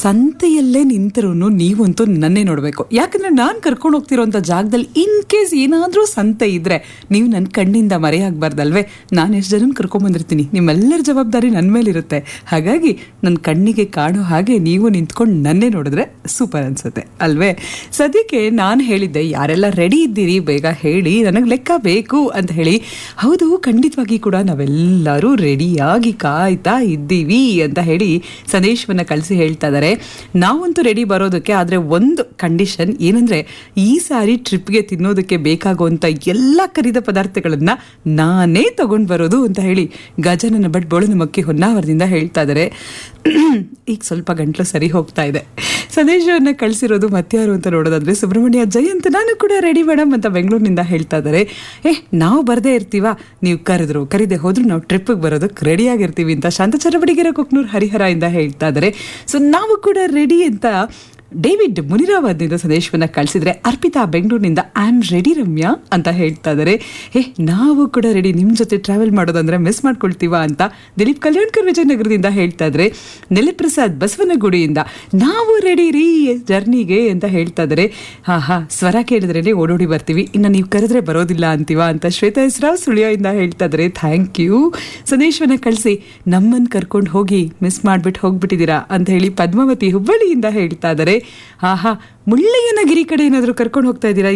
ಸಂತೆಯಲ್ಲೇ ನಿಂತರೂ ನೀವಂತೂ ನನ್ನೇ ನೋಡಬೇಕು ಯಾಕಂದ್ರೆ ನಾನು ಕರ್ಕೊಂಡು ಹೋಗ್ತಿರೋಂಥ ಜಾಗದಲ್ಲಿ ಇನ್ ಕೇಸ್ ಏನಾದರೂ ಸಂತೆ ಇದ್ರೆ ನೀವು ನನ್ನ ಕಣ್ಣಿಂದ ಮರೆಯಾಗಬಾರ್ದಲ್ವೇ ನಾನು ಎಷ್ಟು ಜನ ಕರ್ಕೊಂಬಂದಿರ್ತೀನಿ ನಿಮ್ಮೆಲ್ಲರ ಜವಾಬ್ದಾರಿ ನನ್ನ ಮೇಲಿರುತ್ತೆ ಹಾಗಾಗಿ ನನ್ನ ಕಣ್ಣಿಗೆ ಕಾಣೋ ಹಾಗೆ ನೀವು ನಿಂತ್ಕೊಂಡು ನನ್ನೇ ನೋಡಿದ್ರೆ ಸೂಪರ್ ಅನ್ಸುತ್ತೆ ಅಲ್ವೇ ಸದ್ಯಕ್ಕೆ ನಾನು ಹೇಳಿದ್ದೆ ಯಾರೆಲ್ಲ ರೆಡಿ ಇದ್ದೀರಿ ಬೇಗ ಹೇಳಿ ನನಗೆ ಲೆಕ್ಕ ಬೇಕು ಅಂತ ಹೇಳಿ ಹೌದು ಖಂಡಿತವಾಗಿ ಕೂಡ ನಾವೆಲ್ಲರೂ ರೆಡಿಯಾಗಿ ಕಾಯ್ತಾ ಇದ್ದೀವಿ ಅಂತ ಹೇಳಿ ಸಂದೇಶವನ್ನ ಕಳಿಸಿ ಹೇಳ್ತಾ ಇದ್ದಾರೆ ನಾವಂತೂ ರೆಡಿ ಬರೋದಕ್ಕೆ ಆದರೆ ಒಂದು ಕಂಡೀಷನ್ ಏನಂದ್ರೆ ಈ ಸಾರಿ ಟ್ರಿಪ್ಗೆ ತಿನ್ನೋದಕ್ಕೆ ಬೇಕಾಗುವಂಥ ಎಲ್ಲ ಕರಿದ ಪದಾರ್ಥಗಳನ್ನ ನಾನೇ ತಗೊಂಡು ಬರೋದು ಅಂತ ಹೇಳಿ ಗಜನನ ಭಟ್ ಬೋಳನ ಮಕ್ಕಿ ಹೊನ್ನಾವರದಿಂದ ಹೇಳ್ತಾ ಇದ್ದಾರೆ ಈಗ ಸ್ವಲ್ಪ ಗಂಟ್ಲು ಸರಿ ಹೋಗ್ತಾ ಇದೆ ಸಂದೇಶವನ್ನ ಕಳಿಸಿರೋದು ಮತ್ಯಾರು ಅಂತ ನೋಡೋದಾದ್ರೆ ಸುಬ್ರಹ್ಮಣ್ಯ ಜಯಂತ್ ನಾನು ಕೂಡ ರೆಡಿ ಮೇಡಮ್ ಅಂತ ಬೆಂಗಳೂರಿನಿಂದ ಹೇಳ್ತಾ ಇದ್ದಾರೆ ಏ ನಾವು ಬರದೇ ಇರ್ತೀವ ನೀವು ಕರೆದ್ರು ಕರೀದೆ ಹೋದ್ರು ನಾವು ಟ್ರಿಪ್ಗೆ ಬರೋದಕ್ಕೆ ರೆಡಿ ಆಗಿರ್ತೀವಿ ಅಂತ ಶಾಂತ ಚರಬಡಿಗೆರೆ ಕೊಕ್ನೂರ್ ಹರಿಹರ ಇಂದ ಹೇಳ್ತಾ ಇದ್ದಾರೆ ಸೊ ನಾವು ಕೂಡ ರೆಡಿ ಅಂತ ಡೇವಿಡ್ ಮುನಿರಾಬಾದ್ನಿಂದ ಸಂದೇಶವನ್ನ ಕಳಿಸಿದ್ರೆ ಅರ್ಪಿತಾ ಬೆಂಗಳೂರಿನಿಂದ ಐ ಆಮ್ ರೆಡಿ ರಮ್ಯಾ ಅಂತ ಹೇಳ್ತಾ ಇದ್ದಾರೆ ಏ ನಾವು ಕೂಡ ರೆಡಿ ನಿಮ್ಮ ಜೊತೆ ಟ್ರಾವೆಲ್ ಮಾಡೋದಂದ್ರೆ ಮಿಸ್ ಮಾಡ್ಕೊಳ್ತೀವ ಅಂತ ದಿಲೀಪ್ ಕಲ್ಯಾಣ್ಕರ್ ವಿಜಯನಗರದಿಂದ ಹೇಳ್ತಾ ಇದ್ರೆ ನೆಲೆಪ್ರಸಾದ್ ಬಸವನಗುಡಿಯಿಂದ ನಾವು ರೆಡಿ ರೀ ಜರ್ನಿಗೆ ಅಂತ ಹೇಳ್ತಾ ಇದ್ದಾರೆ ಹಾ ಹಾ ಸ್ವರ ಕೇಳಿದ್ರೇನೆ ಓಡೋಡಿ ಬರ್ತೀವಿ ಇನ್ನು ನೀವು ಕರೆದ್ರೆ ಬರೋದಿಲ್ಲ ಅಂತೀವ ಅಂತ ಶ್ವೇತಾ ಹೆಸರಾವ್ ಸುಳಿಯಿಂದ ಹೇಳ್ತಾ ಇದ್ದಾರೆ ಥ್ಯಾಂಕ್ ಯು ಸಂದೇಶವನ್ನ ಕಳಿಸಿ ನಮ್ಮನ್ನು ಕರ್ಕೊಂಡು ಹೋಗಿ ಮಿಸ್ ಮಾಡ್ಬಿಟ್ಟು ಹೋಗ್ಬಿಟ್ಟಿದ್ದೀರಾ ಅಂತ ಹೇಳಿ ಪದ್ಮಾವತಿ ಹುಬ್ಬಳ್ಳಿಯಿಂದ ಹೇಳ್ತಾ ಇದ್ದಾರೆ ಆಹಾ ಮುಳ್ಳಯ್ಯನಗಿರಿ ಕಡೆ ಏನಾದರೂ ಕರ್ಕೊಂಡು ಹೋಗ್ತಾ ಇದ್ದೀರಾ